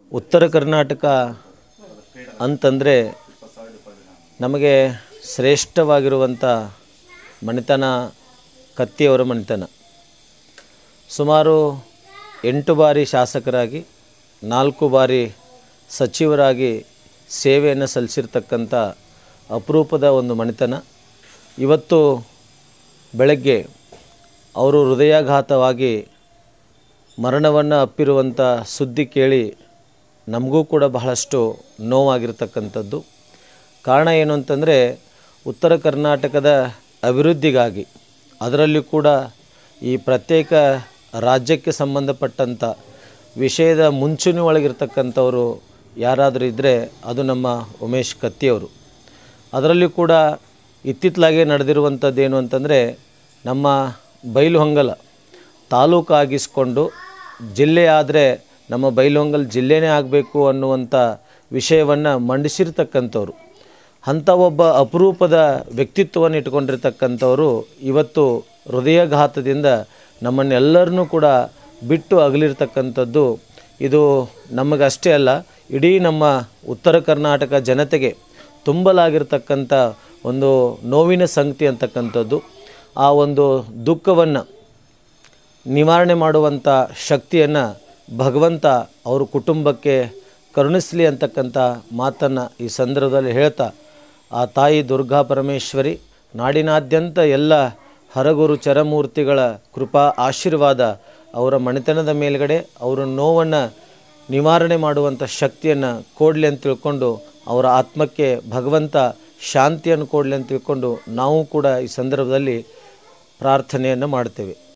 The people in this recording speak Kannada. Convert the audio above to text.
ಉತ್ತರ ಕರ್ನಾಟಕ ಅಂತಂದರೆ ನಮಗೆ ಶ್ರೇಷ್ಠವಾಗಿರುವಂಥ ಮನೆತನ ಕತ್ತಿಯವರ ಮನೆತನ ಸುಮಾರು ಎಂಟು ಬಾರಿ ಶಾಸಕರಾಗಿ ನಾಲ್ಕು ಬಾರಿ ಸಚಿವರಾಗಿ ಸೇವೆಯನ್ನು ಸಲ್ಲಿಸಿರ್ತಕ್ಕಂಥ ಅಪರೂಪದ ಒಂದು ಮನೆತನ ಇವತ್ತು ಬೆಳಗ್ಗೆ ಅವರು ಹೃದಯಾಘಾತವಾಗಿ ಮರಣವನ್ನು ಅಪ್ಪಿರುವಂಥ ಸುದ್ದಿ ಕೇಳಿ ನಮಗೂ ಕೂಡ ಬಹಳಷ್ಟು ನೋವಾಗಿರ್ತಕ್ಕಂಥದ್ದು ಕಾರಣ ಏನು ಅಂತಂದರೆ ಉತ್ತರ ಕರ್ನಾಟಕದ ಅಭಿವೃದ್ಧಿಗಾಗಿ ಅದರಲ್ಲೂ ಕೂಡ ಈ ಪ್ರತ್ಯೇಕ ರಾಜ್ಯಕ್ಕೆ ಸಂಬಂಧಪಟ್ಟಂಥ ವಿಷಯದ ಮುಂಚೂಣಿ ಒಳಗಿರ್ತಕ್ಕಂಥವರು ಯಾರಾದರೂ ಇದ್ದರೆ ಅದು ನಮ್ಮ ಉಮೇಶ್ ಕತ್ತಿಯವರು ಅದರಲ್ಲೂ ಕೂಡ ಇತ್ತಿತ್ತಲಾಗೆ ನಡೆದಿರುವಂಥದ್ದೇನು ಅಂತಂದರೆ ನಮ್ಮ ಬೈಲುಹೊಂಗಲ ತಾಲೂಕು ಆಗಿಸ್ಕೊಂಡು ಜಿಲ್ಲೆ ಆದರೆ ನಮ್ಮ ಬೈಲುಹೊಂಗಲ್ ಜಿಲ್ಲೆನೇ ಆಗಬೇಕು ಅನ್ನುವಂಥ ವಿಷಯವನ್ನು ಮಂಡಿಸಿರ್ತಕ್ಕಂಥವ್ರು ಅಂಥ ಒಬ್ಬ ಅಪರೂಪದ ವ್ಯಕ್ತಿತ್ವವನ್ನು ಇಟ್ಕೊಂಡಿರ್ತಕ್ಕಂಥವ್ರು ಇವತ್ತು ಹೃದಯಘಾತದಿಂದ ನಮ್ಮನ್ನೆಲ್ಲರನ್ನೂ ಕೂಡ ಬಿಟ್ಟು ಅಗಲಿರ್ತಕ್ಕಂಥದ್ದು ಇದು ನಮಗಷ್ಟೇ ಅಲ್ಲ ಇಡೀ ನಮ್ಮ ಉತ್ತರ ಕರ್ನಾಟಕ ಜನತೆಗೆ ತುಂಬಲಾಗಿರ್ತಕ್ಕಂಥ ಒಂದು ನೋವಿನ ಸಂಗತಿ ಅಂತಕ್ಕಂಥದ್ದು ಆ ಒಂದು ದುಃಖವನ್ನು ನಿವಾರಣೆ ಮಾಡುವಂಥ ಶಕ್ತಿಯನ್ನು ಭಗವಂತ ಅವ್ರ ಕುಟುಂಬಕ್ಕೆ ಕರುಣಿಸಲಿ ಅಂತಕ್ಕಂಥ ಮಾತನ್ನು ಈ ಸಂದರ್ಭದಲ್ಲಿ ಹೇಳ್ತಾ ಆ ತಾಯಿ ದುರ್ಗಾ ಪರಮೇಶ್ವರಿ ನಾಡಿನಾದ್ಯಂತ ಎಲ್ಲ ಹರಗುರು ಚರಮೂರ್ತಿಗಳ ಕೃಪಾ ಆಶೀರ್ವಾದ ಅವರ ಮನೆತನದ ಮೇಲ್ಗಡೆ ಅವರ ನೋವನ್ನು ನಿವಾರಣೆ ಮಾಡುವಂಥ ಶಕ್ತಿಯನ್ನು ಕೊಡಲಿ ಅಂತ ತಿಳ್ಕೊಂಡು ಅವರ ಆತ್ಮಕ್ಕೆ ಭಗವಂತ ಶಾಂತಿಯನ್ನು ಕೊಡಲಿ ಅಂತ ತಿಳ್ಕೊಂಡು ನಾವು ಕೂಡ ಈ ಸಂದರ್ಭದಲ್ಲಿ ಪ್ರಾರ್ಥನೆಯನ್ನು ಮಾಡ್ತೇವೆ